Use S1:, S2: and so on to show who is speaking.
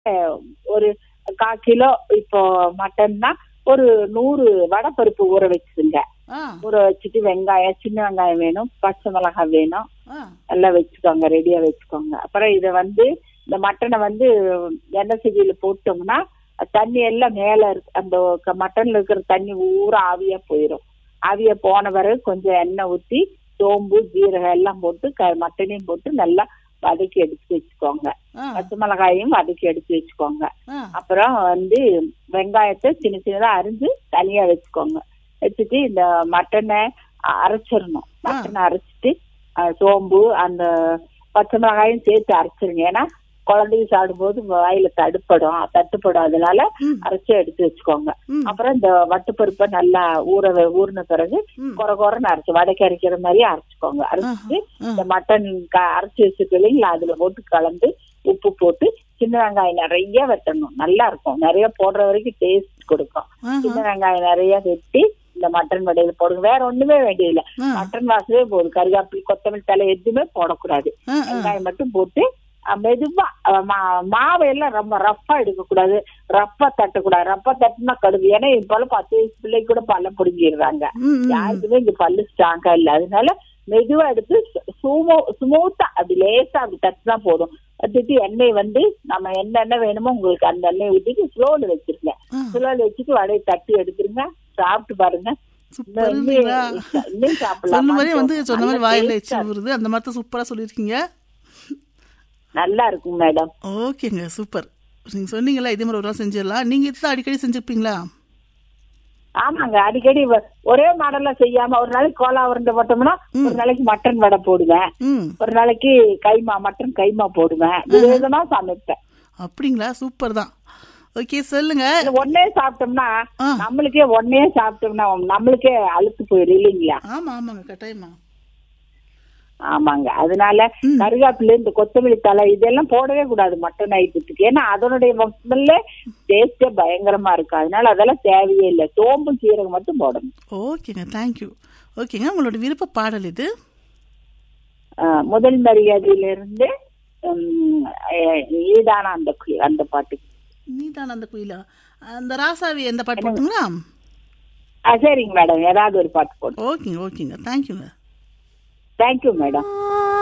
S1: ஒரு கால் கிலோ இப்போ மட்டன்னா ஒரு நூறு வடைப்பருப்பு ஊற வச்சுதுங்க
S2: ஆ
S1: ஊற வச்சுட்டு வெங்காயம் சின்ன வெங்காயம் வேணும் பச்சை மிளகாய் வேணும்
S2: ஆ
S1: எல்லாம் வச்சுக்கோங்க ரெடியா வச்சுக்கோங்க அப்புறம் இதை வந்து இந்த மட்டனை வந்து எண்ணெய் செடியில போட்டோம்னா தண்ணி எல்லாம் மேல இருக்கு அந்த க- மட்டன்ல இருக்கிற தண்ணி ஊரா ஆவியா போயிடும் ஆவியா போன பிறகு கொஞ்சம் எண்ணெய் ஊத்தி சோம்பு ஜீரகம் எல்லாம் போட்டு க- மட்டனையும் போட்டு நல்லா வதக்கி எடுத்து வச்சுக்கோங்க
S2: ஆ
S1: பச்சை மிளகாயும் வதக்கி எடுத்து வச்சுக்கோங்க
S2: ஆ
S1: அப்புறம் வந்து வெங்காயத்தை சின்ன சின்னதா அரிஞ்சு தனியா வச்சுக்கோங்க வச்சுட்டு இந்த மட்டனை அ- அரைச்சிடணும் மட்டனை அரைச்சிட்டு அஹ், சோம்பு அந்த பச்சை மிளகாயும் சேர்த்து அரைச்சிருங்க ஏன்னா குழந்தைங்க சாப்பிடும்போது வாயில தடுப்படும் தட்டுப்படும் அதனால
S2: ம்.
S1: அரைச்சு எடுத்து வச்சுக்கோங்க
S2: ம்.
S1: அப்புறம் இந்த வட்டுப்பருப்பை நல்லா ஊற வ- ஊறின பிறகு
S2: ம்.
S1: குறை குறைன்னு அரைச்சு வடைக்கு அரைக்கிற மாதிரி அரைச்சுக்கோங்க அரைச்சிட்டு இந்த மட்டன் க- அரைச்சு வச்சிருக்கு இல்லைங்களா அதுல போட்டு கலந்து உப்பு போட்டு சின்ன வெங்காயம் நிறைய வெட்டணும் நல்லா இருக்கும் நிறைய போடுற வரைக்கும் டேஸ்ட் கொடுக்கும்
S2: ஆஹா.
S1: சின்ன வெங்காயம் நிறைய வெட்டி இந்த மட்டன் வடையில போடுங்க வேற ஒண்ணுமே வேண்டியதில்லை
S2: ஆ.
S1: மட்டன் வாசவே போதும் கருவேப்பிலை கொத்தமல்லி தலை எதுவுமே போடக்கூடாது
S2: ஆ, ஆ.
S1: வெங்காயம் மட்டும் போட்டு அஹ், மெதுவா அஹ், மா- மாவை எல்லாம் ரொம்ப ரஃப்பா எடுக்க கூடாது ரப்பா தட்டக்கூடாது ரப்பா தட்டுனா கடுகு ஏன்னா இப்ப பத்து வயசு பிள்ளைக்கு கூட பல்ல பிடுங்கிடுறாங்க
S2: ம், ம்.
S1: யாருக்குமே இங்க பல்லு ஸ்ட்ராங்கா இல்ல அதனால மெதுவா எடுத்து சுமோ ஸ்மூத்தா அப்படி லேசா அப்படி தட்டுனா போதும் தட்டி எண்ணெய் வந்து நம்ம என்ன எண்ணெய் வேணுமோ உங்களுக்கு அந்த எண்ணெய் ஊத்திட்டு ஸ்லோல வச்சிருங்க
S2: ஆ.
S1: ஸ்லோல வச்சுட்டு வடையை தட்டி எடுத்துருங்க சாப்பிட்டு பாருங்க
S2: சூப்பர்
S1: இன்னும்
S2: இல்லைங்களா?
S1: இன்னும்
S2: சொன்ன
S1: சாப்பிடலாம்
S2: மாதிரி வந்து சொன்ன மாதிரி வாயில எச்சி வருது அந்த மாதிரி தான் சூப்பரா சொல்லியிருக்கீங்க
S1: நல்லா இருக்கும் மேடம்
S2: ஓகேங்க சூப்பர் நீங்க சொன்னீங்களா இதே மாதிரி ஒரு நாள் செஞ்சிடலாம் நீங்க இதுதான் அடிக்கடி செஞ்சிருப்பீங்களா
S1: ஆமாங்க அடிக்கடி வ- ஒரே மாடலா செய்யாம ஒரு நாளைக்கு கோலா உருண்டை போட்டோம்னா ஒரு நாளைக்கு மட்டன் வடை போடுவேன்
S2: ம்
S1: ஒரு நாளைக்கு கைமா மட்டன் கைமா போடுவேன் விதவிதமா சமைப்பேன்
S2: அப்படிங்களா சூப்பர் தான் ஓகே சொல்லுங்க
S1: இது ஒன்னே சாப்பிட்டோம்னா
S2: ஆ.
S1: நம்மளுக்கே ஒன்னே சாப்பிட்டோம்னா நம்மளுக்கே அழுத்து போயிடும் இல்லைங்களா
S2: ஆமா ஆமாங்க கட்டாயமா
S1: ஆமாங்க அதனால கருவேப்பிலை இந்த கொத்தமல்லி தலை இதெல்லாம் போடவே கூடாது மட்டன் ஐட்டத்துக்கு ஏன்னா அதனுடைய ஸ்மெல்ல டேஸ்டே பயங்கரமா இருக்கும் அதனால அதெல்லாம் தேவையே இல்லை சோம்பு சீரகம் மட்டும் போடணும்
S2: ஓகேங்க தேங்க்யூ ஓகேங்க உங்களோட விருப்ப பாடல் இது
S1: ஆ, முதல் மரியாதையிலிருந்து உம், அஹ், ஈடான அந்த குயில் அந்த பாட்டு
S2: நீதான் அந்த குயிலா அந்த ராசாவி எந்த பாட்டு போட்டுங்களா
S1: ஆ, சரிங்க மேடம் ஏதாவது ஒரு பாட்டு போடு
S2: ஓகேங்க ஓகேங்க தேங்க்யூங்க
S1: தேங்க்யூ மேடம்